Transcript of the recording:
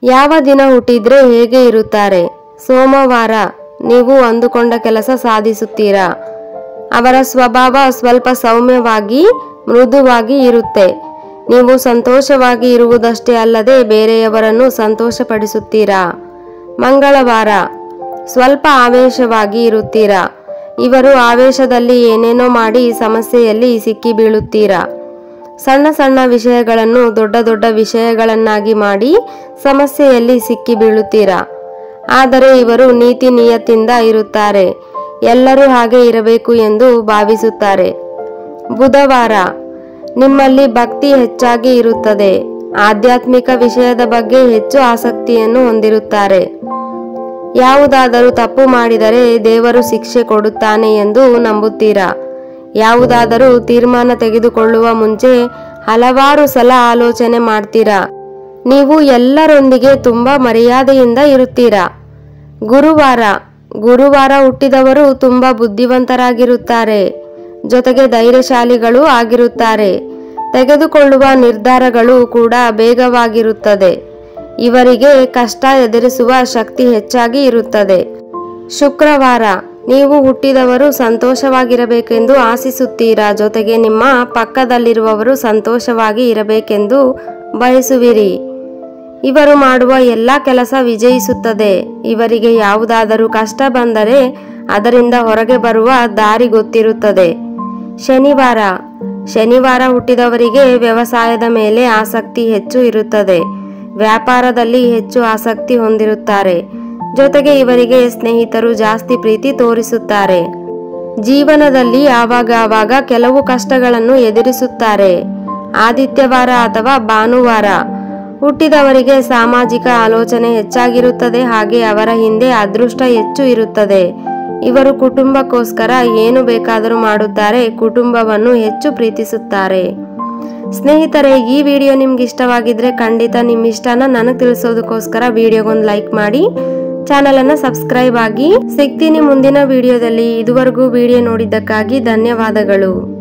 ಯಾವ ದಿನ ಹುಟ್ಟಿದ್ರೆ ಹೇಗೆ ಇರುತ್ತಾರೆ ಸೋಮವಾರ ನೀವು ಅಂದುಕೊಂಡ ಕೆಲಸ ಸಾಧಿಸುತ್ತೀರಾ ಅವರ ಸ್ವಭಾವ ಸ್ವಲ್ಪ ಸೌಮ್ಯವಾಗಿ ಮೃದುವಾಗಿ ಇರುತ್ತೆ ನೀವು ಸಂತೋಷವಾಗಿ ಇರುವುದಷ್ಟೇ ಅಲ್ಲದೆ ಬೇರೆಯವರನ್ನು ಸಂತೋಷಪಡಿಸುತ್ತೀರಾ ಮಂಗಳವಾರ ಸ್ವಲ್ಪ ಆವೇಶವಾಗಿ ಇರುತ್ತೀರಾ ಇವರು ಆವೇಶದಲ್ಲಿ ಏನೇನೋ ಮಾಡಿ ಸಮಸ್ಯೆಯಲ್ಲಿ ಸಿಕ್ಕಿ ಬೀಳುತ್ತೀರಾ ಸಣ್ಣ ಸಣ್ಣ ವಿಷಯಗಳನ್ನು ದೊಡ್ಡ ದೊಡ್ಡ ವಿಷಯಗಳನ್ನಾಗಿ ಮಾಡಿ ಸಮಸ್ಯೆಯಲ್ಲಿ ಸಿಕ್ಕಿ ಬೀಳುತ್ತೀರಾ ಆದರೆ ಇವರು ನೀತಿ ನಿಯತ್ತಿಂದ ಇರುತ್ತಾರೆ ಎಲ್ಲರೂ ಹಾಗೆ ಇರಬೇಕು ಎಂದು ಭಾವಿಸುತ್ತಾರೆ ಬುಧವಾರ ನಿಮ್ಮಲ್ಲಿ ಭಕ್ತಿ ಹೆಚ್ಚಾಗಿ ಇರುತ್ತದೆ ಆಧ್ಯಾತ್ಮಿಕ ವಿಷಯದ ಬಗ್ಗೆ ಹೆಚ್ಚು ಆಸಕ್ತಿಯನ್ನು ಹೊಂದಿರುತ್ತಾರೆ ಯಾವುದಾದರೂ ತಪ್ಪು ಮಾಡಿದರೆ ದೇವರು ಶಿಕ್ಷೆ ಕೊಡುತ್ತಾನೆ ಎಂದು ನಂಬುತ್ತೀರಾ ಯಾವುದಾದರೂ ತೀರ್ಮಾನ ತೆಗೆದುಕೊಳ್ಳುವ ಮುಂಚೆ ಹಲವಾರು ಸಲ ಆಲೋಚನೆ ಮಾಡ್ತೀರಾ ನೀವು ಎಲ್ಲರೊಂದಿಗೆ ತುಂಬಾ ಮರ್ಯಾದೆಯಿಂದ ಇರುತ್ತೀರಾ ಗುರುವಾರ ಗುರುವಾರ ಹುಟ್ಟಿದವರು ತುಂಬಾ ಬುದ್ಧಿವಂತರಾಗಿರುತ್ತಾರೆ ಜೊತೆಗೆ ಧೈರ್ಯಶಾಲಿಗಳು ಆಗಿರುತ್ತಾರೆ ತೆಗೆದುಕೊಳ್ಳುವ ನಿರ್ಧಾರಗಳು ಕೂಡ ಬೇಗವಾಗಿರುತ್ತದೆ ಇವರಿಗೆ ಕಷ್ಟ ಎದುರಿಸುವ ಶಕ್ತಿ ಹೆಚ್ಚಾಗಿ ಇರುತ್ತದೆ ಶುಕ್ರವಾರ ನೀವು ಹುಟ್ಟಿದವರು ಸಂತೋಷವಾಗಿರಬೇಕೆಂದು ಆಶಿಸುತ್ತೀರಾ ಜೊತೆಗೆ ನಿಮ್ಮ ಪಕ್ಕದಲ್ಲಿರುವವರು ಸಂತೋಷವಾಗಿ ಇರಬೇಕೆಂದು ಬಯಸುವಿರಿ ಇವರು ಮಾಡುವ ಎಲ್ಲ ಕೆಲಸ ವಿಜಯಿಸುತ್ತದೆ ಇವರಿಗೆ ಯಾವುದಾದರೂ ಕಷ್ಟ ಬಂದರೆ ಅದರಿಂದ ಹೊರಗೆ ಬರುವ ದಾರಿ ಗೊತ್ತಿರುತ್ತದೆ ಶನಿವಾರ ಶನಿವಾರ ಹುಟ್ಟಿದವರಿಗೆ ವ್ಯವಸಾಯದ ಮೇಲೆ ಆಸಕ್ತಿ ಹೆಚ್ಚು ಇರುತ್ತದೆ ವ್ಯಾಪಾರದಲ್ಲಿ ಹೆಚ್ಚು ಆಸಕ್ತಿ ಹೊಂದಿರುತ್ತಾರೆ ಜೊತೆಗೆ ಇವರಿಗೆ ಸ್ನೇಹಿತರು ಜಾಸ್ತಿ ಪ್ರೀತಿ ತೋರಿಸುತ್ತಾರೆ ಜೀವನದಲ್ಲಿ ಆವಾಗ ಆವಾಗ ಕೆಲವು ಕಷ್ಟಗಳನ್ನು ಎದುರಿಸುತ್ತಾರೆ ಆದಿತ್ಯವಾರ ಅಥವಾ ಭಾನುವಾರ ಹುಟ್ಟಿದವರಿಗೆ ಸಾಮಾಜಿಕ ಆಲೋಚನೆ ಹೆಚ್ಚಾಗಿರುತ್ತದೆ ಹಾಗೆ ಅವರ ಹಿಂದೆ ಅದೃಷ್ಟ ಹೆಚ್ಚು ಇರುತ್ತದೆ ಇವರು ಕುಟುಂಬಕ್ಕೋಸ್ಕರ ಏನು ಬೇಕಾದರೂ ಮಾಡುತ್ತಾರೆ ಕುಟುಂಬವನ್ನು ಹೆಚ್ಚು ಪ್ರೀತಿಸುತ್ತಾರೆ ಸ್ನೇಹಿತರೆ ಈ ವಿಡಿಯೋ ನಿಮ್ಗೆ ಇಷ್ಟವಾಗಿದ್ರೆ ಖಂಡಿತ ನಿಮ್ಮ ಇಷ್ಟನ ನನಗೆ ತಿಳಿಸೋದಕ್ಕೋಸ್ಕರ ವಿಡಿಯೋಗೊಂದು ಲೈಕ್ ಮಾಡಿ ಚಾನಲನ್ನು ಸಬ್ಸ್ಕ್ರೈಬ್ ಆಗಿ ಸಿಗ್ತೀನಿ ಮುಂದಿನ ವಿಡಿಯೋದಲ್ಲಿ ಇದುವರೆಗೂ ವಿಡಿಯೋ ನೋಡಿದ್ದಕ್ಕಾಗಿ ಧನ್ಯವಾದಗಳು